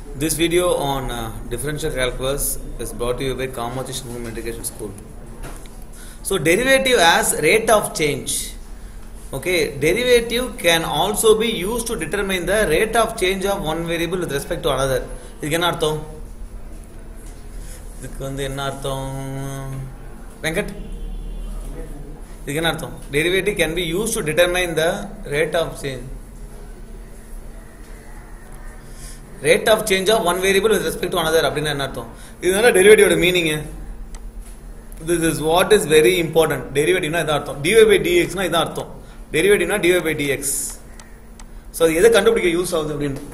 This video on uh, differential calculus is brought to you by Kamachi Movement Integration School. So derivative as rate of change. Okay, derivative can also be used to determine the rate of change of one variable with respect to another. இதுக்கு என்ன அர்த்தம் இதுக்கு வந்து என்ன அர்த்தம் வெங்கட் இதுக்கு என்ன அர்த்தம் derivative can be used to determine the rate of change rate of change of one variable with respect to another அப்படின்னு என்ன அர்த்தம் இதனால டெரிவேட்டிவோட meaning this is what is very important டெரிவேட்டிவ்னா இதான் அர்த்தம் டிவை பை டிஎக்ஸ்னா இதான் அர்த்தம் டெரிவேட்டிவ்னா டிவை பை டிஎக்ஸ் ஸோ அது எதை கண்டுபிடிக்க யூஸ் ஆகுது அப்படின்னு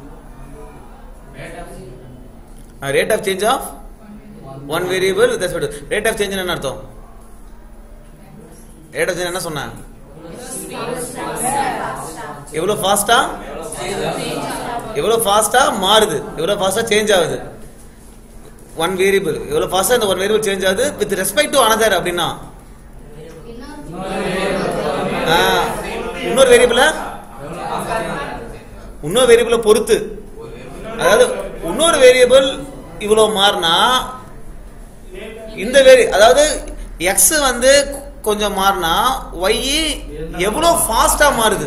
rate of change of one variable with respect rate of change என்ன அர்த்தம் ரேட் ஆஃப் சேஞ்ச் என்ன சொன்னேன் எவ்வளோ ஃபாஸ்டா எவ்வளோ ஃபாஸ்டா மாறுது எவ்வளோ ஃபாஸ்டா சேஞ்ச் ஆகுது ஒன் வேரியபிள் எவ்வளோ ஃபாஸ்டா இந்த ஒன் வேரியபிள் சேஞ்ச் ஆகுது வித் ரெஸ்பெக்ட் டு அனதர் அப்படின்னா ஆ, இன்னொரு வேரியபிள இன்னொரு வேரியபிள பொறுத்து அதாவது இன்னொரு வேரியபிள் இவ்வளோ மாறினா இந்த வேரி அதாவது எக்ஸ் வந்து கொஞ்சம் மாறினா ஒய் எவ்வளோ ஃபாஸ்டா மாறுது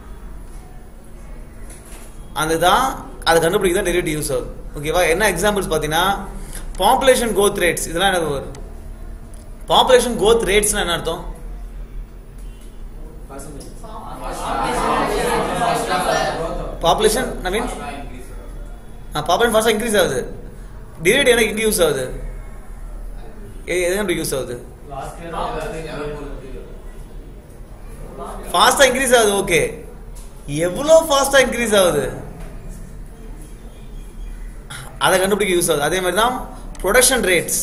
அதுதான் அதை கண்டுபிடிக்க தான் டெரிவேட்டிவ் யூஸ் ஆகுது ஓகேவா என்ன எக்ஸாம்பிள்ஸ் பார்த்தீங்கன்னா பாப்புலேஷன் growth ரேட்ஸ் இதெல்லாம் எனக்கு வரும் பாப்புலேஷன் growth ரேட்ஸ்னா என்ன அர்த்தம் பாப்புலேஷன் நவீன் பாப்புலேஷன் ஃபாஸ்ட்டாக இன்க்ரீஸ் ஆகுது டெரிவேட்டிவ் எனக்கு இங்கே யூஸ் ஆகுது எ- எது எப்படி யூஸ் ஆகுது ஃபாஸ்ட்டாக இன்க்ரீஸ் ஆகுது ஓகே எவ்வளோ ஃபாஸ்ட்டாக இன்க்ரீஸ் ஆகுது அதை கண்டுபிடிக்க யூஸ் ஆகுது அதே மாதிரி தான் ப்ரொடக்ஷன் ரேட்ஸ்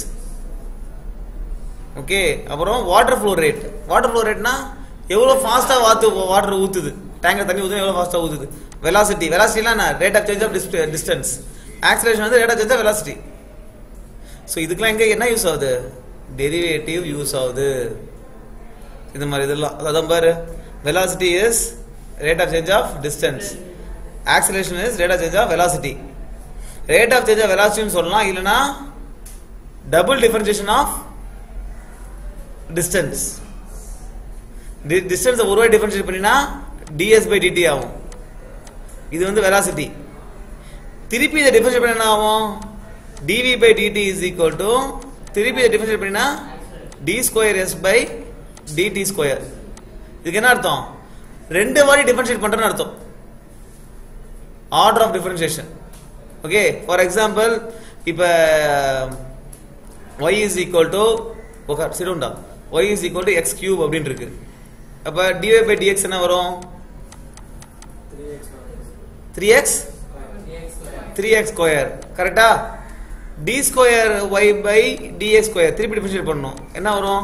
ஓகே அப்புறம் water flow rate water flow ரேட்னா எவ்வளோ ஃபாஸ்ட்டாக வாத்து வாட்டர் ஊற்றுது டேங்கர் தண்ணி ஊற்றுது எவ்வளோ ஃபாஸ்ட்டாக ஊற்றுது வெலாசிட்டி வெலாசிட்டிலாம் என்ன rate of change of distance acceleration வந்து rate of change of velocity so இதுக்கெல்லாம் எங்கே என்ன யூஸ் ஆகுது டெரிவேட்டிவ் யூஸ் ஆகுது இது மாதிரி இதெல்லாம் அதான் பாரு velocity is rate of change of distance acceleration is rate of change of velocity rate of change of வெலாசிட்டின்னு சொல்லலாம் இல்லைன்னா டபுள் டிஃபரன்சியேஷன் ஆஃப் டிஸ்டன்ஸ் டிஸ்டன்ஸை ஒரு வாய் டிஃபரன்ஷியேட் பண்ணினா டிஎஸ் பை டிடி ஆகும் இது வந்து வெலாசிட்டி திருப்பி இதை டிஃபரன்ஷியேட் பண்ண என்ன ஆகும் dv by dt is equal to திருப்பி இதை டிஃபரன்ஷியேட் பண்ணினா d square s by dt square இதுக்கு என்ன அர்த்தம் ரெண்டு வாட்டி டிஃபரன்ஷியேட் பண்றேன்னு அர்த்தம் order of differentiation okay for example இப்போ y இஸ் ஈக்குவல் டு உக்கார் சிடுண்டா y is equal to x cube அப்படின்னு இருக்கு அப்போ dy பை dx என்ன வரும் three x three x square கரெக்டா d square y by dx square திருப்பி டிஃபரன்ஷியேட் பண்ணணும் என்ன வரும்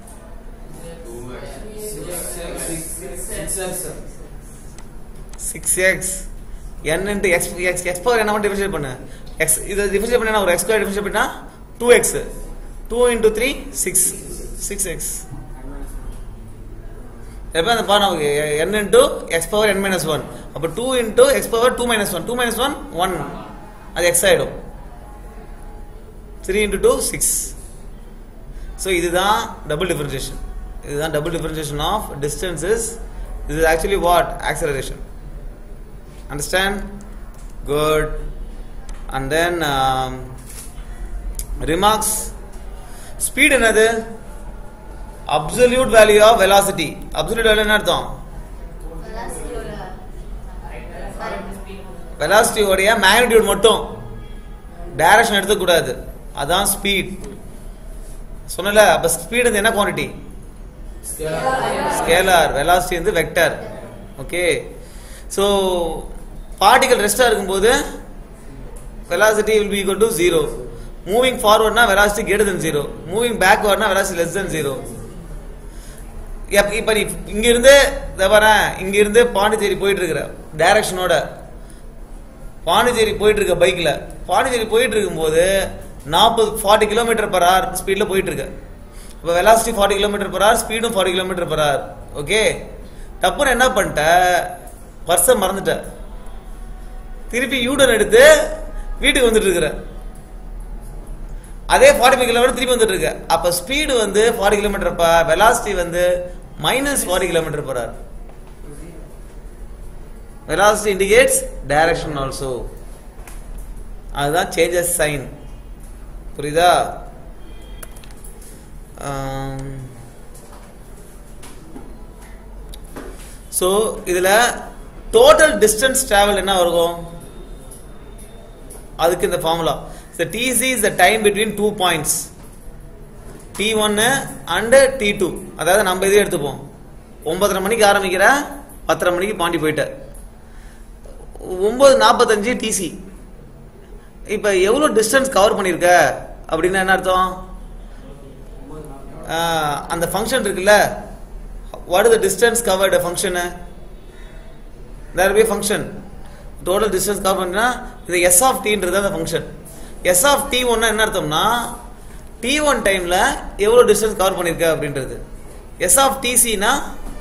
six x n into x x x power என்ன டிஃபரன்ஷியேட் பண்ணு எக்ஸ் இதை டிஃபரன்ஷியேட் பண்ணா ஒரு எக்ஸ் ஸ்கொயர் டிஃபரன்ஷியேட் பண்ணா two x two into three six six x எப்போ அந்த பாரு நமக்கு n into x power n minus one அப்போ two into x power two minus one two minus one one அது எக்ஸ் ஆகிடும் three into two six so இதுதான் double differentiation இதுதான் double differentiation of distances this is actually what acceleration understand good and then um, remarks speed என்னது absolute value of velocity absolute value என்ன அர்த்தம் velocity உடைய magnitude மட்டும் direction எடுத்துக்கூடாது அதான் speed சொன்னல அப்ப ஸ்பீட் என்ன குவான்டிட்டி ஸ்கேலார் வெலாசிட்டி வந்து வெக்டர் ஓகே ஸோ பார்ட்டிகல் ரெஸ்டாக இருக்கும்போது velocity will be equal to zero moving ஃபார்வர்ட்னா velocity greater than zero moving பேக்வர்ட்னா வெலாசிட்டி லெஸ் தென் ஜீரோ இப்போ நீ இங்கிருந்து வரேன் இங்கிருந்து பாண்டிச்சேரி போயிட்டு இருக்கிற டைரக்ஷனோட பாண்டிச்சேரி போயிட்டு இருக்க பைக்கில் பாண்டிச்சேரி போயிட்டு இருக்கும்போது நாற்பது ஃபார்ட்டி கிலோமீட்டர் பர் ஹவர் ஸ்பீடில் போயிட்டு இருக்க இப்போ velocity forty kilometer per hour ஸ்பீடும் forty kilometer per hour okay டப்புன்னு என்ன பண்ணிட்ட பர்ஸை மறந்துட்ட திருப்பி யூடன் எடுத்து வீட்டுக்கு வந்துட்டு இருக்கிற அதே ஃபார்ட்டி ஃபைவ் கிலோமீட்டர் திருப்பி வந்துட்டு இருக்க அப்ப ஸ்பீடு வந்து ஃபார்ட்டி கிலோமீட்டர் பா வெலாசிட்டி வந்து மைனஸ் ஃபார்ட்டி கிலோமீட்டர் போறாரு வெலாசிட்டி இண்டிகேட்ஸ் டைரக்ஷன் ஆல்சோ அதுதான் சேஞ்சஸ் சைன் புரியுதா ஸோ இதில் டோட்டல் டிஸ்டன்ஸ் டிராவல் என்ன இருக்கும் அதுக்கு இந்த formula so tc is the time between two points t ஒன்னு அண்ட் டி டூ அதாவது நம்ம இதே எடுத்துப்போம் ஒன்பதரை மணிக்கு ஆரம்பிக்கிற பத்தரை மணிக்கு பாண்டி போயிட்ட ஒன்பது நாற்பத்தஞ்சு டிசி இப்போ எவ்வளோ டிஸ்டன்ஸ் கவர் பண்ணியிருக்க அப்படின்னா என்ன அர்த்தம் ஆஹ், அந்த ஃபங்க்ஷன் இருக்குல்ல what is the distance covered function there be function total distance cover பண்ணா இது எஸ் ஆஃப் டீன்றது அந்த ஃபங்க்ஷன் எஸ் ஆஃப் டி ஒன்னா என்ன அர்த்தம்னா டி ஒன் டைம்ல எவ்வளோ டிஸ்டன்ஸ் கவர் பண்ணியிருக்க அப்படின்றது எஸ் ஆஃப் டிசினா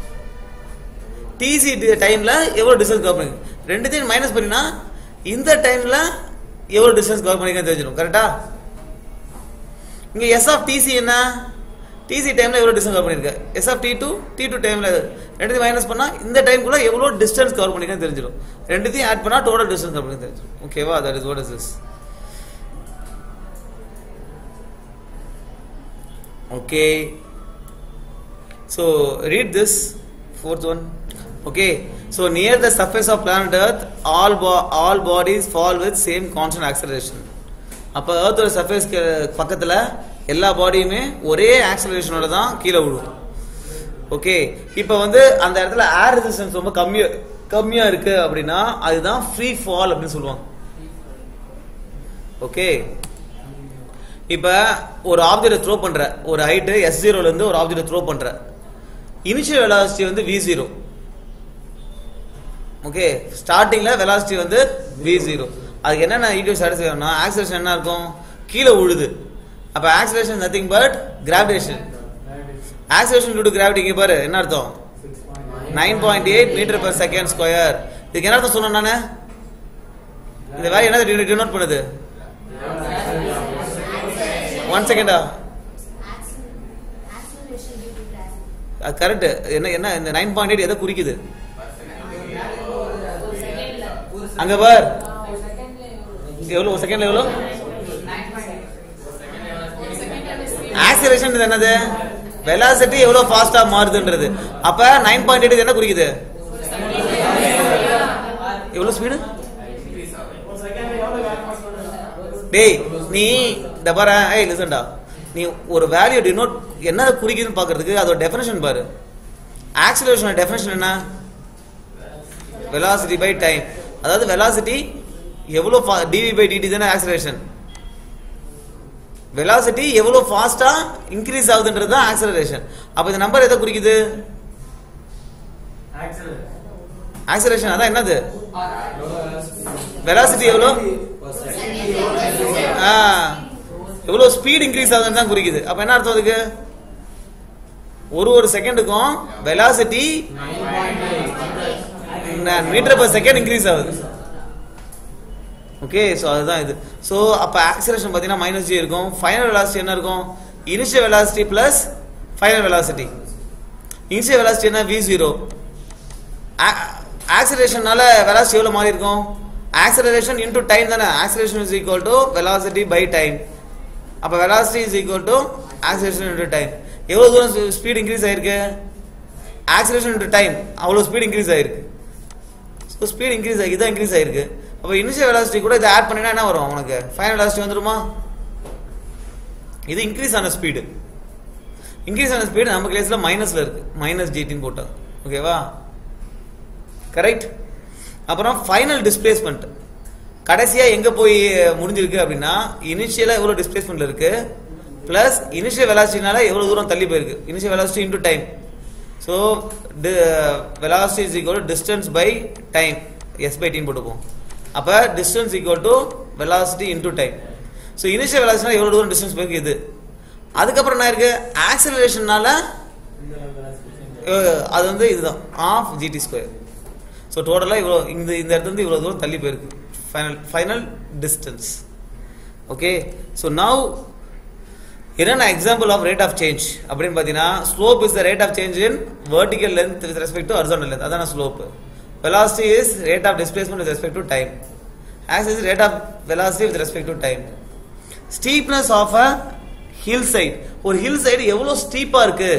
டிசி டைம்ல எவ்வளோ டிஸ்டன்ஸ் கவர் பண்ணி ரெண்டுத்தையும் மைனஸ் பண்ணினா இந்த டைம்ல எவ்வளோ டிஸ்டன்ஸ் கவர் பண்ணிருக்கேன் தெரிஞ்சிடும் கரெக்டா இங்க எஸ் ஆஃப் டிசி என்ன டிசி டைம்ல எவ்வளவு டிஸ்டன்ஸ் கவர் பண்ணிருக்க s of t two t two டைம்ல ரெண்டுத்தையும் மைனஸ் பண்ணா இந்த டைம்குள்ள எவ்வளவு டிஸ்டன்ஸ் கவர் பண்ணிருக்கேன்னு தெரிஞ்சிடும் ரெண்டுத்தையும் ஆட் பண்ணா டோட்டல் டிஸ்டன்ஸ் கவர் பண்ணி தெரிஞ்சிடும் ஓகேவா that is what is this okay so read this fourth one okay so near the surface of planet earth all bo- all bodies fall with same constant acceleration அப்ப எர்த்தோட surface பக்கத்துல எல்லா பாடியுமே ஒரே ஆக்சலரேஷனோட தான் கீழே விழும் ஓகே இப்போ வந்து அந்த இடத்துல ஏர் ரெசிஸ்டன்ஸ் ரொம்ப கம்மியா கம்மியா இருக்கு அப்படின்னா அதுதான் ஃப்ரீ ஃபால் அப்படின்னு சொல்லுவாங்க ஓகே இப்ப ஒரு ஆப்ஜெக்ட் த்ரோ பண்ற ஒரு ஹைட் எஸ் ஜீரோல இருந்து ஒரு ஆப்ஜெக்ட் த்ரோ பண்ற இனிஷியல் வெலாசிட்டி வந்து வி ஜீரோ ஓகே ஸ்டார்டிங்ல வெலாசிட்டி வந்து வி ஜீரோ அதுக்கு என்னென்ன ஈக்குவல் சாட்டிஸ்ஃபை ஆகணும்னா ஆக்சலேஷன் என்ன இருக்கும் கீழே உழுது அப்ப acceleration nothing but gravitation acceleration due to gravity இங்க பாரு என்ன அர்த்தம் nine point eight meter per second square இதுக்கு என்ன அர்த்தம் சொன்னேன் நானு இந்த வேல்யூ என்ன டினோட் பண்ணுது ஒன் செகண்டா acceleration due to gravity. Correct என்ன என்ன இந்த நைன் பாயிண்ட் எயிட் எதை குறிக்குது அங்க பார் எவ்வளவு ஒரு செகண்ட்ல எவ்வளவு ஆக்சிலேஷன் என்னது வெலாசிட்டி எவ்வளவு ஃபாஸ்டா மாறுதுன்றது அப்ப நைன் பாயிண்ட் எயிட் என்ன குறிக்குது எவ்வளவு ஸ்பீடு டேய் நீ இந்த பாரு ஏய் லிசன்டா நீ ஒரு வேல்யூ டினோட் என்ன குறிக்குதுன்னு பாக்குறதுக்கு அதோட டெஃபினேஷன் பாரு ஆக்சிலரேஷனோட டெஃபினேஷன் என்ன வெலாசிட்டி பை டைம் அதாவது வெலாசிட்டி எவ்வளவு டிவி பை டிடி தானே ஆக்சிலரேஷன் வெலாசிட்டி எவ்வளவு ஃபாஸ்டா இன்க்ரீஸ் ஆகுதுன்றது தான் ஆக்சிலரேஷன் அப்ப இந்த நம்பர் எதை குறிக்குது ஆக்சிலரேஷன் அதான் என்னது வெலாசிட்டி எவ்வளோ ஆ, எவ்வளவு ஸ்பீட் இன்க்ரீஸ் ஆகுதுன்னு தான் குறிக்குது அப்ப என்ன அர்த்தம் அதுக்கு ஒரு ஒரு செகண்டுக்கும் velocity meter per second increase ஆகுது ஓகே ஸோ அதுதான் இது ஸோ அப்போ ஆக்சிலேஷன் பார்த்தீங்கன்னா மைனஸ் ஜி இருக்கும் ஃபைனல் வெலாசிட்டி என்ன இருக்கும் initial velocity plus final velocity initial velocity என்ன வி ஜீரோ ஆக்சிலேஷனால வெலாசிட்டி எவ்வளோ மாறி இருக்கும் ஆக்சிலரேஷன் இன்டூ டைம் தானே acceleration is equal to velocity by time அப்போ velocity is equal to acceleration into time எவ்வளோ தூரம் ஸ்பீட் இன்க்ரீஸ் ஆயிருக்கு ஆக்சிலேஷன் இன்டூ டைம் அவ்வளோ ஸ்பீட் இன்க்ரீஸ் ஆயிருக்கு ஸோ ஸ்பீட் இன்க்ரீஸ் ஆகி இதான் இன்க்ரீஸ் ஆயிருக்கு அப்போ இனிஷியல் வெலாசிட்டி கூட இதை ஆட் பண்ணினா என்ன வரும் உனக்கு ஃபைனல் வெலாசிட்டி வந்துருமா இது இன்க்ரீஸ் ஆன ஸ்பீடு இன்க்ரீஸ் ஆன ஸ்பீடு நம்ம கேஸில் மைனஸில் இருக்கு மைனஸ் ஜிடின்னு போட்டாங்க ஓகேவா கரெக்ட் அப்புறம் ஃபைனல் டிஸ்பிளேஸ்மெண்ட் கடைசியா எங்க போய் முடிஞ்சிருக்கு அப்படின்னா இனிஷியலா எவ்வளவு டிஸ்பிளேஸ்மெண்ட்ல இருக்கு பிளஸ் இனிஷியல் வெலாசிட்டினால எவ்வளவு தூரம் தள்ளி போயிருக்கு initial velocity into time so velocity is equal distance by time s by டீன் போட்டுப்போம் அப்போ distance equal to velocity into time so initial வெலாசிட்டினா எவ்வளவு தூரம் டிஸ்டன்ஸ் போயிருக்கு இது அதுக்கப்புறம் என்ன இருக்கு ஆக்சலரேஷனால அது வந்து இதுதான் ஆஃப் ஜிடி ஸ்கொயர் ஸோ டோட்டலாக இவ்வளோ இந்த இந்த இடத்துல இருந்து இவ்வளோ தூரம் தள்ளி போயிருக்கு final final distance okay so now என்னென்ன example of rate of change அப்படின்னு பார்த்தீங்கன்னா slope is the rate of change in vertical length with respect to horizontal length அதான slope velocity is rate of displacement with respect to time acc is rate of velocity with respect to time steepness of a hill side ஒரு hill side எவ்வளோ ஸ்டீப்பா இருக்கு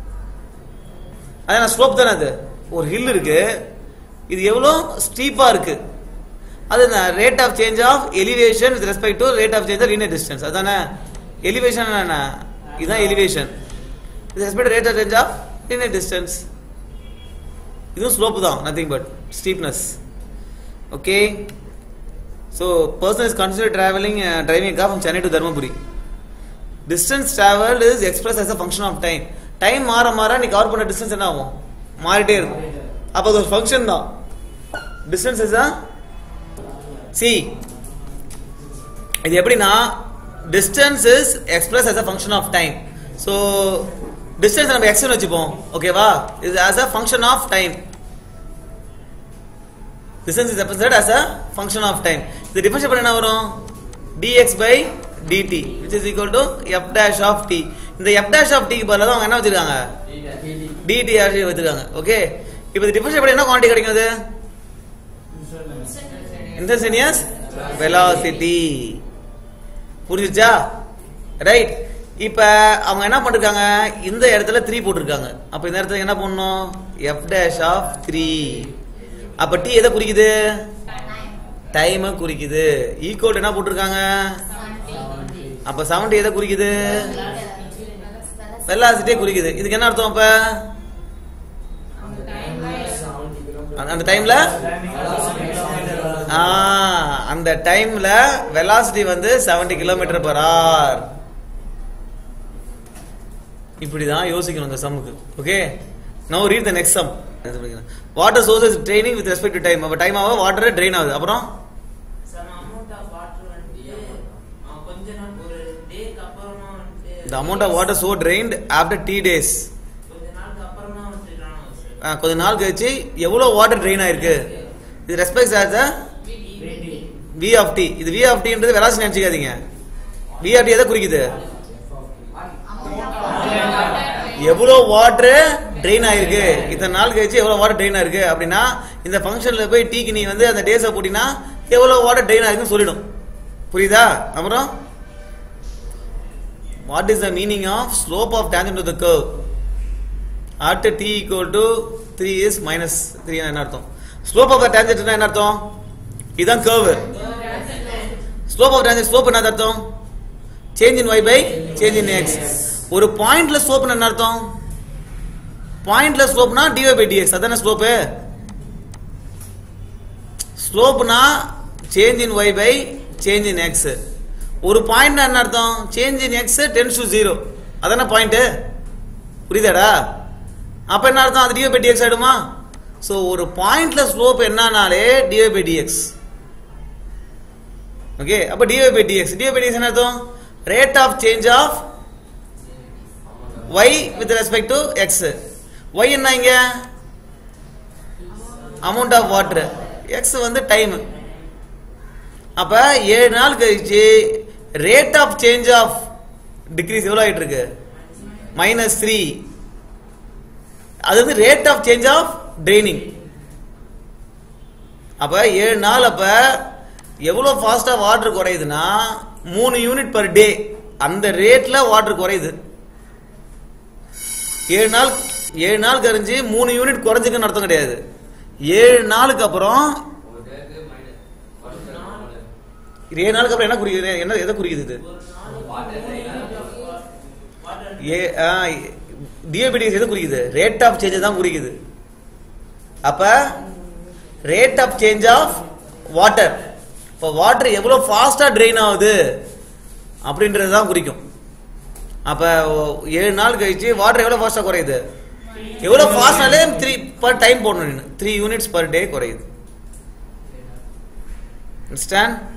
அதான் slope தானே அது ஒரு hill இருக்கு இது எவ்வளோ ஸ்டீப்பா இருக்கு அது rate of change of elevation with respect to rate of change of linear distance அதானே எலிவேஷன் என்ன இதுதான் elevation with respect rate of change of linear distance இதுவும் ஸ்லோப் தான் nothing but steepness okay so person is consider travelling driving car from Chennai to Dharmapuri distance travel is express as a function of time time மாற மாற நீ cover பண்ண distance என்ன ஆகும் மாறிட்டே இருக்கும் அப்போ அது ஒரு ஃபங்க்ஷன் தான் டிஸ்டன்ஸ் இஸ் சி இது எப்படின்னா distance is express as a function of time so distance நம்ம எக்ஸ்னு வச்சுப்போம் ஓகேவா இது as a function of time distance is represented as a function of time இது டிஃபரன்ஷியேட் பண்ண என்ன வரும் dx by dt which is equal to f dash of t இந்த f dash of t க்கு பதிலா தான் அவங்க என்ன வச்சிருக்காங்க dt ஆக வச்சிருக்காங்க ஓகே இப்போ இது டிஃபரன்ஷியேட் பண்ண என்ன குவாண்டிட்டி கிடைக்கும் அது இன்ஸ்டன்டேனியஸ் வெலாசிட்டி புரிஞ்சுச்சா ரைட் இப்ப அவங்க என்ன பண்ணிருக்காங்க இந்த இடத்துல த்ரீ போட்டிருக்காங்க அப்ப இந்த இடத்துல என்ன பண்ணணும் எஃப் டேஷ் ஆஃப் த்ரீ அப்ப டி எதை குறிக்குது டைமை குறிக்குது ஈக்குவல் என்ன போட்டிருக்காங்க அப்ப செவன்டி எதை குறிக்குது வெல்லாசிட்டியே குறிக்குது இதுக்கு என்ன அர்த்தம் அப்ப அந்த- அந்த டைம்ல ஆ, அந்த டைம்ல வெலாசிட்டி வந்து 70 கிலோமீட்டர் per hour இப்படிதான் யோசிக்கணும் இந்த சம்முக்கு okay now read the next sum water sources draining with respect to time அப்ப டைம் ஆக வாட்டர் ட்ரெயின் ஆகுது அப்புறம் some amount of water வந்துட்டு அஹ், கொஞ்ச நாள் ஒரு டேக்கு அப்புறமா வந்துட்டு the amount of water so drained after t days கொஞ்ச நாளுக்கு அப்புறமா வந்துட்டு run ஆகும் sir. ஆ, கொஞ்ச நாள் கழிச்சு எவ்வளவு வாட்டர் ட்ரெயின் ஆயிருக்கு இது respect as v of t இது வி ஆஃப் டின்றது வெலாசிட்டி நினைச்சுக்காதீங்க வி ஆஃப் டி எதை குறிக்குது எவ்வளவு வாட்டர் ட்ரெயின் ஆயிருக்கு இத்தனை நாள் கழிச்சு எவ்வளவு வாட்டர் ட்ரெயின் ஆயிருக்கு அப்படின்னா இந்த ஃபங்க்ஷன்ல போய் டீக்கு நீ வந்து அந்த டேஸை போட்டினா எவ்வளவு வாட்டர் ட்ரெயின் ஆயிருக்குன்னு சொல்லிடும் புரியுதா அப்புறம் what is the meaning of slope of tangent to the curve at t equal to three is minus three என்ன அர்த்தம் ஸ்லோப் ஆஃப் டேஞ்சன்ட்னா என்ன அர்த்தம் இதுதான் curve slope of tangent slope என்ன அர்த்தம் change in y by change in x ஒரு பாயிண்ட்ல ஸ்லோப் என்ன அர்த்தம் பாயிண்ட்ல ஸ்லோப்னா டிஒய் பை டிஎக்ஸ் அதானே ஸ்லோப்பு ஸ்லோப்னா change in y by change in x ஒரு பாயிண்ட் என்ன அர்த்தம் change in x tends to zero அதானே பாயிண்ட் புரியுதாடா அப்ப என்ன அர்த்தம் அது டிஒய் பை டிஎக்ஸ் ஆயிடுமா ஸோ ஒரு பாயிண்ட்ல ஸ்லோப் என்னன்னாலே டிஒய் பை டிஎக்ஸ் ஓகே அப்ப dy by dx dy by dx என்ன அர்த்தம் rate of change of y with respect to x y என்ன இங்க அமௌண்ட் ஆஃப் வாட்டர் x வந்து டைம் அப்ப ஏழு நாள் கழிச்சு rate of change of decrease எவ்வளவு ஆயிட்டு இருக்கு மைனஸ் த்ரீ அது வந்து rate of change of draining அப்ப ஏழு நாள் அப்ப எவ்வளவு ஃபாஸ்டா வாட்டர் குறையுதுன்னா மூணு யூனிட் பர் டே அந்த ரேட்ல வாட்டர் குறையுது ஏழு நாள் ஏழு நாள் கரைஞ்சு மூணு யூனிட் குறைஞ்சுக்குன்னு அர்த்தம் கிடையாது ஏழு நாளுக்கு அப்புறம் இது ஏழு நாளுக்கு அப்புறம் என்ன குறிக்குது என்ன எதை குறிக்குது இது ஏ டிஎபிடிஎஸ் எது குறிக்குது ரேட் ஆஃப் சேஞ்ச் தான் குறிக்குது அப்ப rate of change of water இப்போ வாட்டர் எவ்வளவு ஃபாஸ்டா ட்ரெயின் ஆகுது அப்படின்றது தான் குறிக்கும் அப்ப ஓ- ஏழு நாள் கழிச்சு வாட்டர் எவ்வளவு ஃபாஸ்டா குறையுது எவ்வளவு ஃபாஸ்ட்னாலே த்ரீ பர் டைம் போடணும் த்ரீ யூனிட்ஸ் பர் டே குறையுது அண்டர்ஸ்டாண்ட்